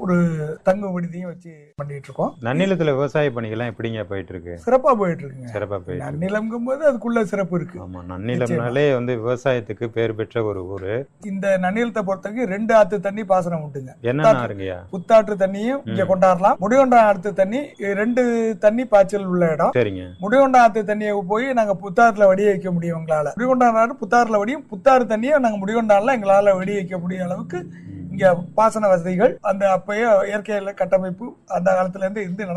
ஒரு தங்கு விடுதியும் வச்சு பண்ணிட்டு இருக்கோம் நன்னிலத்துல விவசாய பணிகள்லாம் எப்படிங்க போயிட்டு இருக்கு சிறப்பா போயிட்டு இருக்குங்க சிறப்பா போயிட்டு இருக்கு. நன்னிலம்ங்கும் போது அதுக்குள்ள சிறப்பு இருக்கு ஆமா நன்னிலம்னாலே வந்து விவசாயத்துக்கு பேர் பெற்ற ஒரு ஊரு இந்த நன்னிலத்தை பொறுத்தவரைக்கும் ரெண்டு ஆத்து தண்ணி பாசனம் உண்டுங்க என்னன்னா இருங்கய்யா புத்தாற்று தண்ணியும் இங்க கொண்டாடலாம் முடிகொண்டா ஆத்து தண்ணி இது ரெண்டு தண்ணி பாய்ச்சல் உள்ள இடம் சரிங்க முடிகொண்டா ஆத்து தண்ணியை போய் நாங்க புத்தாறுல வடி வைக்க முடியும் எங்களால முடிகொண்டா ஆறு புத்தாறுல வடியும் புத்தாறு தண்ணியை நாங்க முடிகொண்டால எங்களால வெடி வைக்க முடிய அளவுக்கு இங்க பாசன வசதிகள் அந்த அப்பயே இயற்கையில கட்டமைப்பு அந்த காலத்துல இருந்து இருந்து